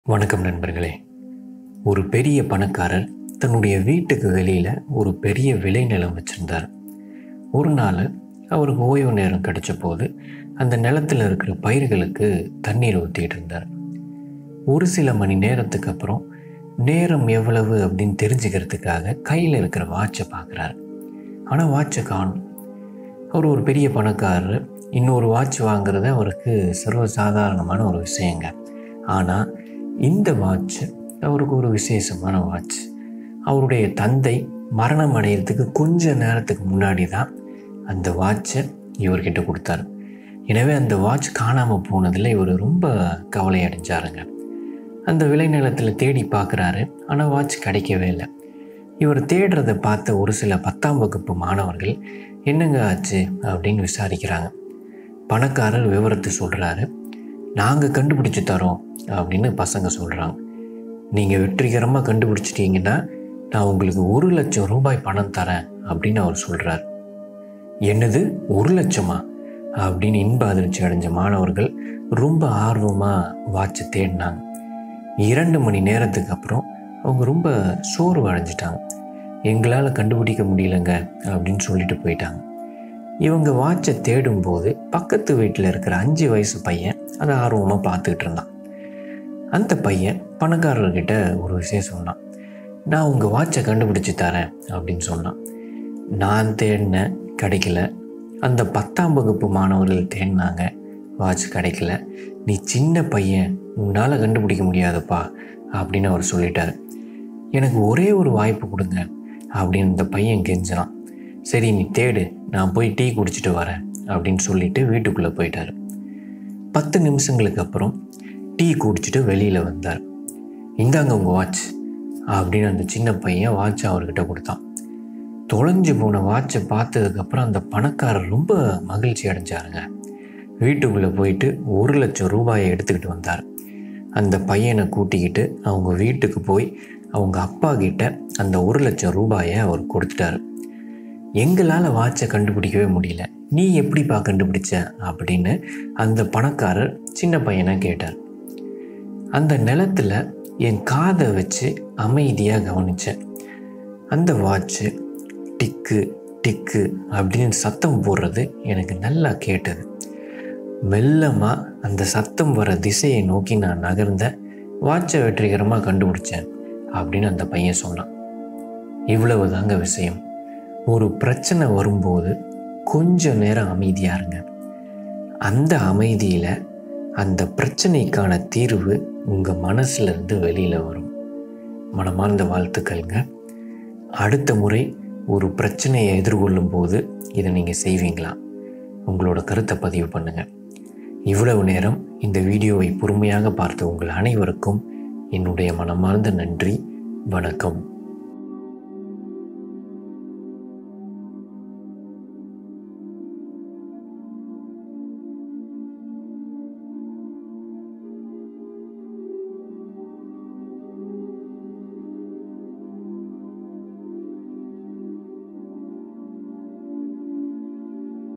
வணக்கம் நண்பர்களே ஒரு பெரிய பணக்காரர் தன்னுடைய வீட்டுக்கு வெளியில் ஒரு பெரிய விளைநிலம் வச்சுருந்தார் ஒரு நாள் அவருக்கு ஓய்வு நேரம் கிடைச்ச போது அந்த நிலத்தில் இருக்கிற பயிர்களுக்கு தண்ணீர் ஊற்றிட்டு இருந்தார் ஒரு சில மணி நேரத்துக்கு அப்புறம் நேரம் எவ்வளவு அப்படின்னு தெரிஞ்சுக்கிறதுக்காக கையில் இருக்கிற வாட்சை பார்க்குறாரு ஆனால் வாட்சை காணும் அவர் ஒரு பெரிய பணக்காரர் இன்னொரு வாட்ச் வாங்குறது அவருக்கு சர்வசாதாரணமான ஒரு விஷயங்க ஆனால் இந்த வாட்ச் அவருக்கு ஒரு விசேஷமான வாட்ச் அவருடைய தந்தை மரணம் அடையிறதுக்கு கொஞ்ச நேரத்துக்கு முன்னாடி தான் அந்த வாட்சை இவர்கிட்ட கொடுத்தாரு எனவே அந்த வாட்ச் காணாமல் போனதில் இவர் ரொம்ப கவலை அடைஞ்சாருங்க அந்த விளைநிலத்தில் தேடி பார்க்குறாரு ஆனால் வாட்ச் கிடைக்கவே இல்லை இவர் தேடுறதை பார்த்த ஒரு சில பத்தாம் வகுப்பு மாணவர்கள் என்னங்க ஆச்சு அப்படின்னு விசாரிக்கிறாங்க பணக்காரர் விவரத்தை சொல்கிறாரு நாங்கள் கண்டுபிடிச்சு தரோம் அப்படின்னு பசங்க சொல்கிறாங்க நீங்கள் வெற்றிகரமாக கண்டுபிடிச்சிட்டீங்கன்னா நான் உங்களுக்கு ஒரு லட்சம் ரூபாய் பணம் தரேன் அப்படின்னு அவர் சொல்கிறார் என்னது ஒரு லட்சமா அப்படின்னு இன்ப அதிர்ச்சி அடைஞ்ச மாணவர்கள் ரொம்ப ஆர்வமாக வாட்சை தேடினாங்க இரண்டு மணி நேரத்துக்கு அப்புறம் அவங்க ரொம்ப சோர்வு அடைஞ்சிட்டாங்க எங்களால் கண்டுபிடிக்க முடியலங்க அப்படின்னு சொல்லிட்டு போயிட்டாங்க இவங்க வாட்சை தேடும்போது பக்கத்து வீட்டில் இருக்கிற அஞ்சு வயசு பையன் அதை ஆர்வமாக பார்த்துக்கிட்டு இருந்தான் அந்த பையன் பணக்காரர்கிட்ட ஒரு விஷயம் சொன்னான் நான் உங்கள் வாட்சை கண்டுபிடிச்சி தரேன் அப்படின்னு சொன்னான் நான் தேடினேன் கிடைக்கல அந்த பத்தாம் வகுப்பு மாணவர்கள் தேடினாங்க வாட்ச் கிடைக்கல நீ சின்ன பையன் உன்னால் கண்டுபிடிக்க முடியாதுப்பா அப்படின்னு அவர் சொல்லிட்டாரு எனக்கு ஒரே ஒரு வாய்ப்பு கொடுங்க அப்படின்னு இந்த பையன் கெஞ்சினான் சரி நீ தேடு நான் போய் டீ குடிச்சிட்டு வரேன் அப்படின்னு சொல்லிட்டு வீட்டுக்குள்ளே போயிட்டாரு பத்து நிமிஷங்களுக்கு அப்புறம் டீ குடிச்சிட்டு வெளியில் வந்தார் இந்தாங்க உங்கள் வாட்ச் அப்படின்னு அந்த சின்ன பையன் வாட்ச் அவர்கிட்ட கொடுத்தான் தொலைஞ்சு போன வாட்சை பார்த்ததுக்கப்புறம் அந்த பணக்காரர் ரொம்ப மகிழ்ச்சி அடைஞ்சாருங்க வீட்டுக்குள்ளே போயிட்டு ஒரு லட்சம் ரூபாயை எடுத்துக்கிட்டு வந்தார் அந்த பையனை கூட்டிக்கிட்டு அவங்க வீட்டுக்கு போய் அவங்க அப்பா கிட்ட அந்த ஒரு லட்சம் ரூபாயை அவர் கொடுத்துட்டாரு எங்களால் வாட்சை கண்டுபிடிக்கவே முடியல நீ எப்படிப்பா கண்டுபிடிச்ச அப்படின்னு அந்த பணக்காரர் சின்ன பையனை கேட்டார் அந்த நிலத்தில் என் காதை வச்சு அமைதியாக கவனித்தேன் அந்த வாட்சு டிக்கு டிக்கு அப்படின்னு சத்தம் போடுறது எனக்கு நல்லா கேட்டது மெல்லமாக அந்த சத்தம் வர திசையை நோக்கி நான் நகர்ந்தேன் வாட்சை வெற்றிகரமாக கண்டுபிடிச்சேன் அப்படின்னு அந்த பையன் சொன்னான் இவ்வளவு தாங்க விஷயம் ஒரு பிரச்சனை வரும்போது கொஞ்ச நேரம் அமைதியாக இருங்க அந்த அமைதியில் அந்த பிரச்சனைக்கான தீர்வு உங்கள் மனசுலேருந்து வெளியில் வரும் மனமார்ந்த வாழ்த்துக்கள்ங்க அடுத்த முறை ஒரு பிரச்சனையை எதிர்கொள்ளும் போது இதை நீங்கள் செய்வீங்களா உங்களோட கருத்தை பதிவு பண்ணுங்கள் இவ்வளவு நேரம் இந்த வீடியோவை பொறுமையாக பார்த்த உங்கள் அனைவருக்கும் என்னுடைய மனமார்ந்த நன்றி வணக்கம்